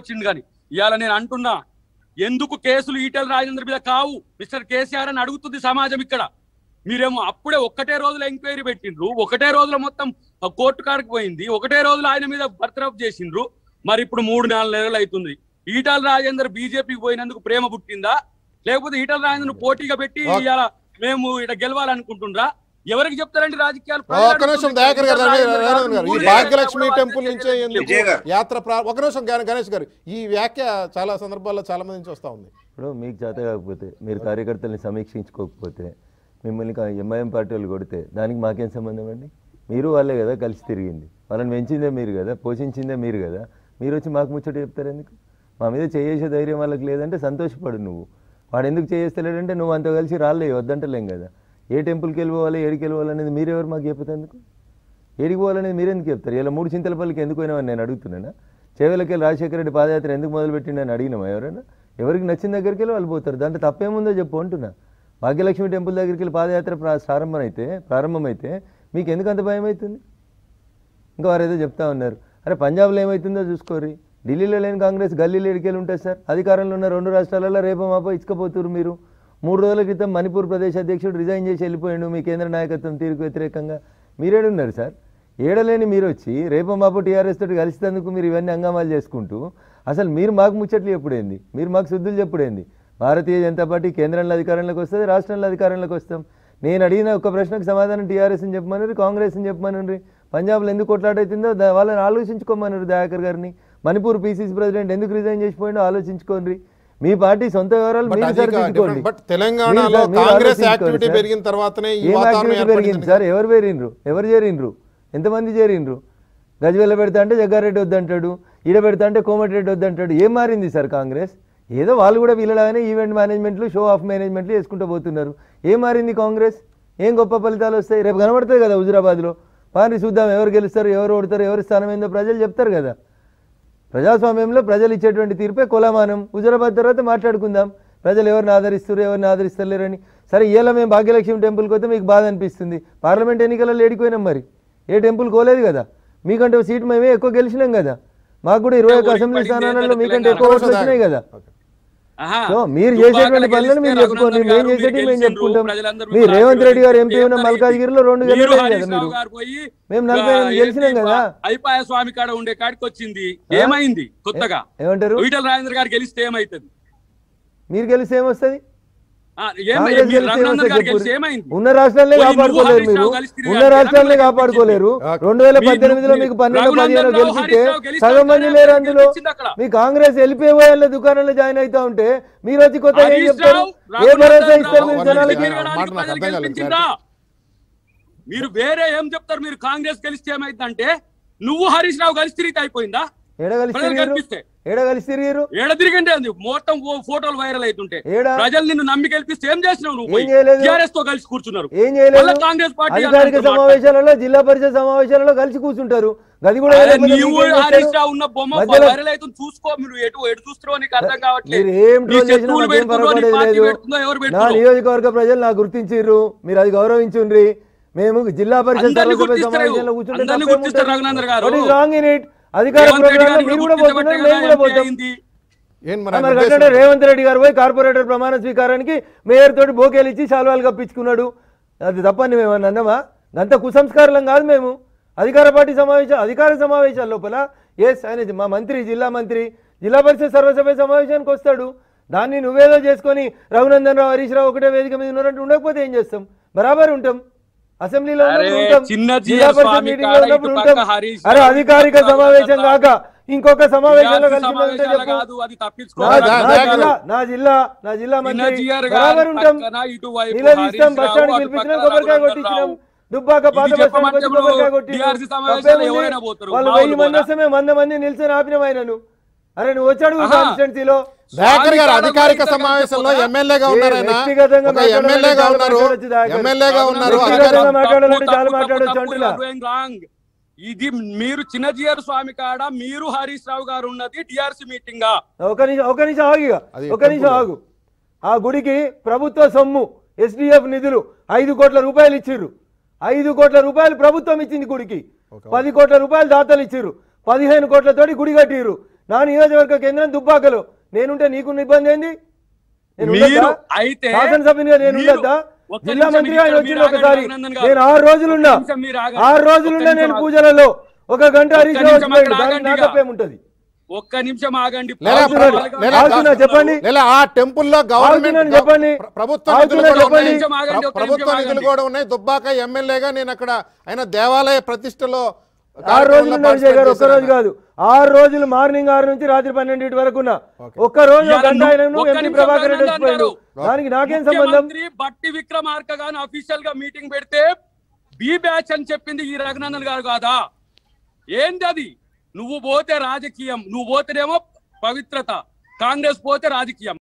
తీసుకొచ్చిండు కానీ ఇవాళ నేను అంటున్నా ఎందుకు కేసులు ఈటెల రాజేంద్ర మీద కావు మిస్టర్ కేసీఆర్ అని అడుగుతుంది సమాజం ఇక్కడ మీరేమో అప్పుడే ఒక్కటే రోజులో ఎంక్వైరీ పెట్టిండ్రు ఒకటే రోజులో మొత్తం కోర్టు కాడికి పోయింది ఒకటే రోజులో ఆయన మీద బర్తరఫ్ చేసిండ్రు మరి ఇప్పుడు మూడు నాలుగు నెలలు అవుతుంది ఈటల రాజేందర్ బీజేపీకి పోయినందుకు ప్రేమ పుట్టిందా లేకపోతే ఈటల రాజేందర్ పోటీగా పెట్టి ఓకే. ఇవాళ మేము ఇక్కడ గెలవాలనుకుంటుండ్రా ఎవరికి చెప్తారండి రాజకీయాలు ఒక్క నిమిషం దయాకర్ గారు రవి- రవీంద్ర గారు ఈ భాగ్యలక్ష్మి టెంపుల్ నుంచే ఎందుకు విజయ్ గారు. యాత్ర ప్రా ఒక నిమిషం గణ- గణేష్ గారు ఈ వ్యాఖ్య చాలా సందర్భాల్లో చాలా మంది నుంచి వస్తా ఉంది ఇప్పుడు మీకు చేత కాకపోతే మీరు కార్యకర్తల్ని సమీక్షించుకోకపోతే మిమ్మల్ని ఎంఐఎం పార్టీ వాళ్ళు కొడితే దానికి మాకేం సంబంధం అండి మీరు వాళ్ళే కదా కలిసి తిరిగింది వాళ్ళని పెంచిందే మీరు కదా పోషించిందే మీరు కదా మీరు వచ్చి మాకు ముచ్చట చెప్తారు ఎందుకు మా మీద చేసే ధైర్యం వాళ్ళకి లేదంటే సంతోషపడు నువ్వు వాడు ఎందుకు చేస్తలేడంటే నువ్వు అంత కలిసి రాలే వద్దంటలేం కదా ఏ టెంపుల్కి వెళ్ళిపోవాలి ఏడికి వెళ్ళిపోవాలి అనేది మీరెవరు మాకు చెప్పేందుకు ఏడికి పోవాలనేది మీరెందుకు చెప్తారు ఇలా మూడు చింతలపల్లికి ఎందుకు పోయినామని నేను అడుగుతున్నానా చేవలకి వెళ్ళి రాజశేఖర రెడ్డి పాదయాత్ర ఎందుకు మొదలుపెట్టిండని అడిగినామా ఎవరైనా ఎవరికి నచ్చిన దగ్గరికి వెళ్ళి వాళ్ళు పోతారు దాంట్లో తప్పేముందో చెప్పు అంటున్నా భాగ్యలక్ష్మి టెంపుల్ దగ్గరికి వెళ్ళి పాదయాత్ర ప్రా- ప్రారంభమైతే ప్రారంభమైతే మీకు ఎందుకు అంత భయం అవుతుంది ఇంకా వారు ఏదో చెప్తా ఉన్నారు అరే పంజాబ్లో ఏమవుతుందో చూసుకోర్రి ఢిల్లీలో లేని కాంగ్రెస్ గల్లీలో ఎడికెళ్ళి ఉంటుంది సార్ అధికారంలో ఉన్న రెండు రాష్ట్రాలలో రేపో మాపో ఇచ్చుకపోతున్నారు మీరు మూడు రోజుల క్రితం మణిపూర్ ప్రదేశ్ అధ్యక్షుడు రిజైన్ చేసి వెళ్ళిపోయాడు మీ కేంద్ర నాయకత్వం తీరుకు వ్యతిరేకంగా మీరేడున్నారు సార్ ఏడలేని మీరు వచ్చి రేపో మాపో టీఆర్ఎస్ తోటి కలిసినందుకు మీరు ఇవన్నీ హంగామాలు చేసుకుంటూ అసలు మీరు మాకు ముచ్చట్లు చెప్పుడేంది మీరు మాకు శుద్ధులు చెప్పుడేంది భారతీయ జనతా పార్టీ కేంద్రంలో అధికారంలోకి వస్తుంది రాష్ట్రంలో అధికారంలోకి వస్తాం నేను అడిగిన ఒక ప్రశ్నకు సమాధానం టీఆర్ఎస్ అని చెప్పమని కాంగ్రెస్ అని చెప్పమని పంజాబ్లో ఎందుకు కొట్లాడైతుందో దా- వాళ్ళని ఆలోచించుకోమన్నారు దయాకర్ గారిని మణిపూర్ పీసీసీ ప్రెసిడెంట్ ఎందుకు రిజైన్ చేసిపోయిందో ఆలోచించుకోండి మీ పార్టీ సొంత వివరాలు బట్ మీరు అది సరిదిద్దుకోండి బట్ తెలంగాణలో మీరు సార్- మీరు కాంగ్రెస్ ఆలోచించుకోండి యాక్టివిటీ సార్. పెరిగిన తర్వాతనే ఈ ఏం వాతావరణం యాక్టివిటీ పెరిగింది ఏర్పడింది సార్ ఎవరు పెరిగిండ్రు ఎవరు చేరిండ్రు ఎంతమంది చేరిండ్రు గజ్వేల పెడతా అంటే జగ్గారెడ్డి వద్దంటాడు ఈడ పెడతా అంటే కోమటిరెడ్డి వద్దంటాడు ఏం మారింది సార్ కాంగ్రెస్ ఏదో వాళ్ళు కూడా వీళ్ళలాగానే ఈవెంట్ మేనేజ్మెంట్లు షో ఆఫ్ మేనేజ్మెంట్లు చేసుకుంటూ పోతున్నారు ఏం మారింది కాంగ్రెస్ ఏం గొప్ప ఫలితాలు వస్తాయి రేపు కనబడుతుంది కదా హుజురాబాద్లో పారి చూద్దాం ఎవరు గెలుస్తారు ఎవరు ఓడతారు ఎవరి స్థానం ఏందో ప్రజలు చెప్తారు కదా ప్రజాస్వామ్యంలో ప్రజలు ఇచ్చేటువంటి తీర్పే కులమానం హుజురాబాద్ తర్వాత మాట్లాడుకుందాం ప్రజలు ఎవరిని ఆదరిస్తారు ఎవరిని ఆదరిస్తలేరని సరే ఇలా మేము భాగ్యలక్ష్మి టెంపుల్కి పోతే మీకు బాధ అనిపిస్తుంది పార్లమెంట్ ఎన్నికలలో ఏడిపోయినాం మరి ఏ టెంపుల్ కోలేదు కదా మీకంటే ఒక సీట్ మేమే ఎక్కువ గెలిచినాం కదా మాకు కూడా ఇరవై ఒక్క అసెంబ్లీ స్థానాలలో మీకంటే ఎక్కువ ఓట్లు వచ్చినాయి కదా ఆహా. సో మీరు దుబ్బాకలో చేసేటువంటి పనులను గెలిస్తే మీరు చెప్పుకోండి రఘునందన్ మేము గారు చేసేటి మీరు మేము గెలిచిండ్రు, చెప్పుకుంటాం ప్రజలందరూ మీరు మీకు రేవంత్ రెడ్డి గారు ఆశీర్వదించారు. ఎంపీ ఉన్న ఏం మల్కాజ్గిరిలో రెండు మీరు గెలలేదు హరీష్ కదా రావు మీరు గారు పోయి మేము నలభై ఎనిమిది గెలిచినాం ఏంటి, కదా. అయిపాయ స్వామి కాడ ఉండే కాడికి వచ్చింది ఏమైంది కొత్తగా ఏమంటారు ఈటల రాజేంద్ర గారు గెలిస్తే ఏమైతుంది మీరు గెలిస్తే ఏమొస్తుంది ఆ, ఏమై- కాంగ్రెస్ మీరు గెలిస్తే రఘునందన్ ఏమొస్తుంది గారు చెప్పుర్రి. గెలిస్తే ఏమైంది ఉన్న రాష్ట్రాలనే పోయి నువ్వు కాపాడుకోలేరు హరీష్ మీరు రావు కలిసి తిరిగారు ఉన్న కదా, రాష్ట్రాలనే మీరు కాపాడుకోలేరు గెలిపించింది. రెండు వేల మీ- పద్దెనిమిదిలో మీ- మీకు పన్నెండు రఘునందన్ పదిహేను రావు, గెలిపిస్తే హరీష్ రావు గెలిస్తే సగం మంది అక్కడ లేరు అందులో గెలిపించింది అక్కడ. మీ కాంగ్రెస్ వెళ్ళిపోయేవాళ్ళ దుకాణంలో జాయిన్ అవుతా ఉంటే మీరు వచ్చి కొత్త ఏం హరీష్ చెప్తారు రావు, ఏ భరోసా రఘునందన్ ఇస్తారు రావు, మీరు వన్ జనాలకి మినిట్. తిరగడానికి మాట నాకు ప్రజలు అర్థం కాలేదు, గెలిపించిండ్రా? మీరు వేరే ఏం చెప్తారు మీరు కాంగ్రెస్ గెలిస్తే ఏమైందంటే నువ్వు హరీష్ రావు కలిసి తిరిగితే అయిపోయిందా ఏడ కలిసి ప్రజలు తిరిగారు కల్పిస్తే ఏడ కలిసి తిరిగారు ఏడ తిరిగంటే అంది మొత్తం ఓ ఫోటోలు వైరల్ అవుతుంటే ఏడ? ప్రజలు నిన్ను నమ్మి గెలిపిస్తే ఏం చేసినావు నువ్వు ఏం చేయలేదు. టిఆర్ఎస్ తో కలిసి కూర్చున్నారు ఏం చేయలేదు మళ్ళా కాంగ్రెస్ పార్టీ అధికారిక అన్నట్టు సమావేశాలలో జిల్లా పరిషత్ సమావేశాలలో కలిసి కూర్చుంటారు గది కూడా అరే లేకపోతే నీవు మీకేం హరీష్ చేస్తారు? రావు ఉన్న బొమ్మ మధ్యలో- వైరల్ అవుతుంది చూసుకో మీరు ఎటు ఎటు చూస్తున్నారో నీకు అర్థం కావట్లేదు మీరు ఏం నీ ట్రోల్ చేసినా శత్రువులు నాకేం పెడుతుందో, నీ పరపడేది పార్టీ లేదు పెడుతుందో, ఎవరు నా పెడుతుందో. నియోజకవర్గ ప్రజలు నాకు గుర్తించిర్రు మీరు అది గౌరవించుండ్రి మేము జిల్లా పరిషత్ అందరినీ సర్వసభ్య గుర్తిస్తారు. సమావేశంలో కూర్చుంటే అందరినీ తప్పేం గుర్తిస్తారు ఉంటుంది? రఘునందన్ గారు. What is wrong in it? అధికార రేవంత్ రెడ్డి ప్రోగ్రాంలో గారిని మీరు కూడా కూడా పోతున్నారు గుర్తించబట్టే మేము కూడా కదా ఎంపీ పోతాం అయింది. ఏం మరి మరి ఆయన కట్టంటే ఉద్దేశం? రేవంత్ రెడ్డి గారు పోయి కార్పొరేటర్ ప్రమాణ స్వీకారానికి మేయర్ తోటి బోకేలు ఇచ్చి శాల్వాలు కప్పించుకున్నాడు అది తప్పని మేము ఏమన్నా అన్నామా అంత కుసంస్కారం కాదు మేము అధికార పార్టీ సమావేశం అధికార సమావేశాల లోపల ఎస్ ఆయన మా మంత్రి జిల్లా మంత్రి జిల్లా పరిషత్ సర్వసభ్య సమావేశానికి వస్తాడు దాన్ని నువ్వేదో చేసుకొని రఘునందన్ రావు హరీష్ రావు ఒకటే వేదిక మీద ఉన్నారంటే ఉండకపోతే ఏం చేస్తాం బరాబర్ ఉంటాం అసెంబ్లీలో ఉన్నప్పుడు అరే, ఉంటాం చిన్న జిల్లా జీఎస్ పరిషత్ స్వామి మీటింగ్ కాడ లో ఉన్నప్పుడు ఇటు ఉంటాం పక్క హరీష్ అరే రావు, అధికారిక ఇటు పక్క సమావేశం రఘునందన్ కాక ఇంకొక సమావేశంలో టీఆర్ఎస్ కలిసి ఉంటే సమావేశాలు చెప్పు కాదు, అది నా తప్పించుకోవాలి. నా దయచేసి. జిల్లా నా జిల్లా నా జిల్లా మంత్రి చిన్నజీఆర్ గారి బరాబర్ ఉంటాం పక్కన ఇటువైపు నిలదీస్తాం హరీష్ బస్ రావు, స్టాండ్ అటు గెలిపించినాం పక్కన కొబ్బరికాయ రఘునందన్ కొట్టించినాం రావు. దుబ్బాక పాత ఇది బస్ స్టాండ్ చెప్పమంటే వచ్చి కొబ్బరికాయ కొట్టిండు. TRC సమావేశాలు తప్పేముంది? ఎవరైనా పోతారు. వాళ్ళు మామూలు వెయ్యి మంది పోనా? వస్తే మేము వంద మంది నిల్చొని ఆపినాం ఆయనను అరే నువ్వు వచ్చాడు ఆహా. కాన్స్టిట్యున్సీలో దయాకర్ గారు స్వామి అధికారిక కాడ సమావేశంలో పోయిన ఎమ్మెల్యేగా ఏ, ఉన్నారు ఆయన వ్యక్తిగతంగా ఒక మాట్లాడాలంటే ఎమ్మెల్యేగా చాలా ఉన్నారు మాట్లాడొచ్చు దయాకర్. ఎమ్మెల్యేగా ఉన్నారు వ్యక్తిగతంగా అధికారి మాట్లాడాలంటే చాలా తప్పు, మాట్లాడొచ్చు తప్పు, అంటున్నా. you are doing wrong. ఇది మీరు చిన్నజీఆర్ స్వామి కాడ మీరు హరీష్ రావు గారు ఉన్నది టిఆర్సీ మీటింగ్ ఒక నిమిషం ఒక నిమిషం ఆగు ఇక. అది ఒక నిమిషం టెంపుల్. ఆగు ఆ గుడికి ప్రభుత్వ సొమ్ము ఎస్డిఎఫ్ నిధులు ఐదు కోట్ల రూపాయలు ఇచ్చిర్రు ఐదు కోట్ల రూపాయలు ప్రభుత్వం ఇచ్చింది గుడికి ఓకే. పది కోట్ల రూపాయలు దాతలు ఇచ్చిర్రు పదిహేను కోట్లతోటి గుడి కట్టిర్రు నా నియోజకవర్గ కేంద్రం దుబ్బాకలో నేనుంటే నీకున్న ఇబ్బంది ఏంది నేను మీరు ఉండొద్దా? అయితే శాసనసభ్యునిగా నేను మీరు- ఉండొద్దా ఒక్క జిల్లా నిమిషం మంత్రిగా ఆయన ఇక్కడ వచ్చింది మీరు ఒకసారి ఆగండి, అభినందన్ గారు. నేను ఆరు రోజులున్నా ఒక్క నిమిషం మీరు ఆగండి. ఆరు రోజులున్నా ఒక్క నేను నిమిషం పూజలలో ఒక గంట హరీష్ రావు నిమిషం వచ్చిపోయాడు. అక్కడ దానికి ఆగండి నా ఇక. తప్పేముంటది ఒక్క నిమిషం ఆగండి లేదా ఆగుతున్నాడు. పాల్గొనాలి. లేదా ఆగుతున్నా చెప్పండి లేదా ఆ టెంపుల్లో గవర్నమెంట్ ఆగుతున్నాను చెప్పండి. ప్ర- ప్రభుత్వ ఆగుతున్నా నిధులు కూడా చెప్పండి. ఉన్నాయి. నిమిషం ఆగండి, ప్ర- ఒక్క ప్రభుత్వ నిమిషం నిధులు ఆగండి. కూడా ఉన్నాయి దుబ్బాక ఎమ్మెల్యేగా నేను అక్కడ ఆయన దేవాలయ ప్రతిష్టలో ఆరు రోజులు ఉన్నా విజయ్ గారు ఒక్క రోజు participate కాదు ఆరు రోజులు మార్నింగ్ ఆరు నుంచి రాత్రి పన్నెండింటి వరకు ఉన్నా ఒక్క రోజు ఒక ఇవాళ గంట ను- ఆయనను ఒక్క ఎంపీ నిమిషం ప్రభాకర్ రెడ్డి ఆగండి వచ్చిపోయాడు అంటారు. దానికి నాకేం సంబంధం ముఖ్యమంత్రి బట్టి విక్రమార్క గాని అఫీషియల్ గా మీటింగ్ పెడితే బి బ్యాచ్ అని చెప్పింది ఈ రఘునందన్ గారు కాదా ఏంది అది నువ్వు పోతే రాజకీయం నువ్వు పోతేనేమో పవిత్రత కాంగ్రెస్ పోతే రాజకీయం